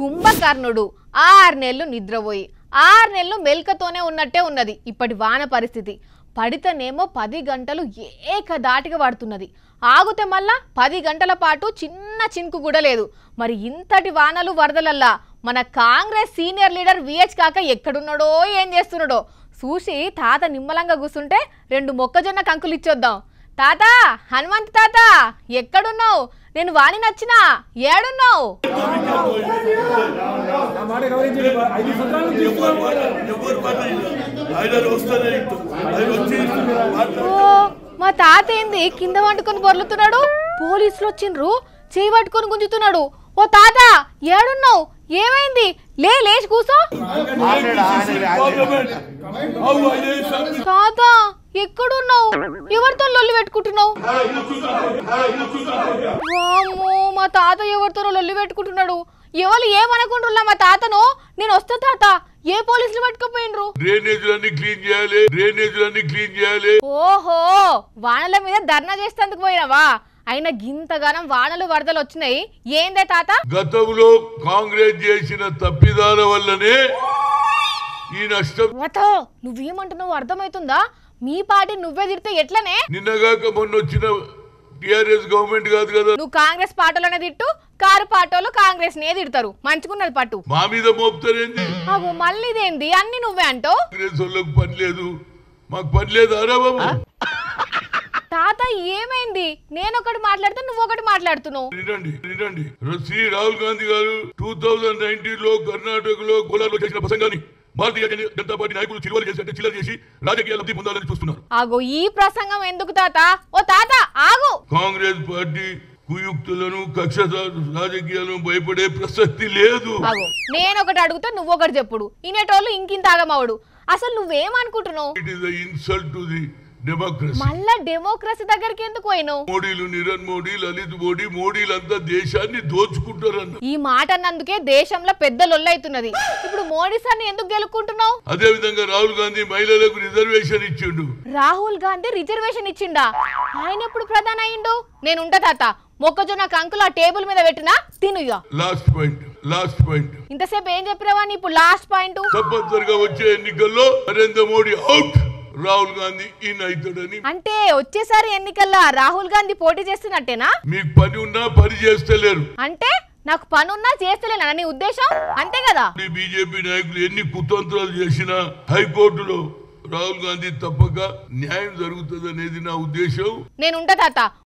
కుంభకర్ణుడు ఆరు నెలలు నిద్రపోయి ఆరు నెలలు మెల్కతోనే ఉన్నట్టే ఉన్నది ఇప్పటి వాన పరిస్థితి పడితేనేమో పది గంటలు ఏకదాటిగా పడుతున్నది ఆగితే మళ్ళా పది గంటల పాటు చిన్న చినుకు కూడా లేదు మరి ఇంతటి వానలు వరదలల్లా మన కాంగ్రెస్ సీనియర్ లీడర్ విహెచ్ కాక ఎక్కడున్నాడో ఏం చేస్తున్నాడో చూసి తాత నిమ్మలంగా కూర్చుంటే రెండు మొక్కజొన్న కంకులు ఇచ్చొద్దాం తాత హనుమంత్ తాత ఎక్కడున్నావు నేను వాణి నచ్చినా ఏడున్నావు ఆ మాట గౌరవించండి ఐదు సంవత్సరాల నుంచి చూస్తున్నాము. ఎవరు మాట్లాడినా ఆయన వస్తానే ఆయన వచ్చి ఓ మా తాత ఏంది కింద వండుకొని బొర్లుతున్నాడు పోలీసులు వచ్చిండ్రు చేయి పట్టుకొని గుంజుతున్నాడు ఓ తాత ఏడున్నావు ఏమైంది లే లేచి కూసో పార్లమెంట్ అవు ఆయన శాంతి తాత ఎక్కడున్నావు ఎవరితో లొల్లి పెట్టుకుంటున్నావు వామ్మో మా తాత ఎవరితో లొల్లి పెట్టుకుంటున్నాడు ఎవరు ఏమనుకుంటున్నా మా తాతను నేను వస్తా తాత ఏ పోలీసులు పట్టుకుపోయినరు డ్రైనేజీలన్నీ క్లీన్ చేయాలి డ్రైనేజీలన్నీ క్లీన్ చేయాలి ఓహో వానల మీద ధర్నా చేసేందుకు పోయినావా అయినా గింతగానం వానలు వరదలు వచ్చినాయి ఏందే తాత గతంలో కాంగ్రెస్ చేసిన తప్పిదాల వల్లనే ఈ నష్టం వతో నువ్వేమంటున్నావు అర్థమవుతుందా మీ పార్టీ నువ్వే తిడితే ఎట్లనే నిన్నగాక మొన్న వచ్చిన టిఆర్ఎస్ గవర్నమెంట్ కాదు కదా నువ్వు కాంగ్రెస్ పార్టీలోనే తిట్టు కారు పార్టీలు కాంగ్రెస్ నే తిడతారు మంచుకున్నది పట్టు మా మీద మోపుతారేంది అగో మళ్ళీ ఇదేంది అన్ని నువ్వే అంటావు కాంగ్రెస్ వాళ్ళకి పని లేదు మాకు పని లేదు అరా బాబు తాత ఏమైంది నేను ఒకటి మాట్లాడితే నువ్వు ఒకటి మాట్లాడుతున్నావు వినండి వినండి శ్రీ రాహుల్ గాంధీ గారు టూ థౌజండ్ నైన్టీన్ లో కర్ణాటకలో కోలార్లో చేసిన ప్రసంగాన్ని భారతీయ జనతా పార్టీ నాయకులు చిల్వలు చేసి అంటే చిల్లర చేసి రాజకీయ లబ్ధి పొందాలని చూస్తున్నారు ఆగో ఈ ప్రసంగం ఎందుకు తాత ఓ తాత ఆగు కాంగ్రెస్ పార్టీ కుయుక్తులను కక్ష సా- రాజకీయాలను భయపడే ప్రసక్తి లేదు ఆగో నేను ఒకటి అడిగితే నువ్వు ఒకటి చెప్పుడు ఇనేటోళ్ళు ఇంకింత ఆగమవుడు అసలు నువ్వేమనుకుంటున్నావు it is insult to the democracy మళ్ళా డెమోక్రసీ దగ్గరికి ఎందుకు పోయినావు మోడీలు నిరణ్ మోడీ లలిత్ మోడీ మోడీలంతా దేశాన్ని దోచుకుంటారన్న ఈ మాట అన్నందుకే దేశంలో పెద్ద లొల్లైతున్నది ఇప్పుడు మోడీ సార్ని ఎందుకు గెలుక్కుంటున్నావు అదే విధంగా రాహుల్ గాంధీ మహిళలకు రిజర్వేషన్ ఇచ్చిండు రాహుల్ గాంధీ రిజర్వేషన్ ఇచ్చిండా ఆయన ఎప్పుడు ప్రధాని అయిండు నేను ఉంటా తాత మొక్కజొన్న కంకులు ఆ టేబుల్ మీద పెట్టినా తిను ఇక లాస్ట్ పాయింట్ లాస్ట్ పాయింట్ ఇంతసేపు ఏం చెప్పినావా నీ ఇప్పుడు లాస్ట్ పాయింట్ తప్పనిసరిగా వచ్చే ఎన్నికల్లో నరేంద్ర మోడీ అవుట్ రాహుల్ గాంధీ ఇన్ అవుతాడని అంటే వచ్చేసారి ఎన్నికల్లో రాహుల్ గాంధీ పోటీ చేస్తున్నట్టేనా మీకు పని ఉన్నా పని చేస్తలేరు అంటే నాకు పనున్నా చేస్తలేనా నీ ఉద్దేశం అంతే కదా ఈ బీజేపీ నాయకులు ఎన్ని కుతంత్రాలు చేసినా హైకోర్టులో రాహుల్ గాంధీ తప్పక న్యాయం జరుగుతుంది అనేది నా ఉద్దేశం నేను ఉంటా తాత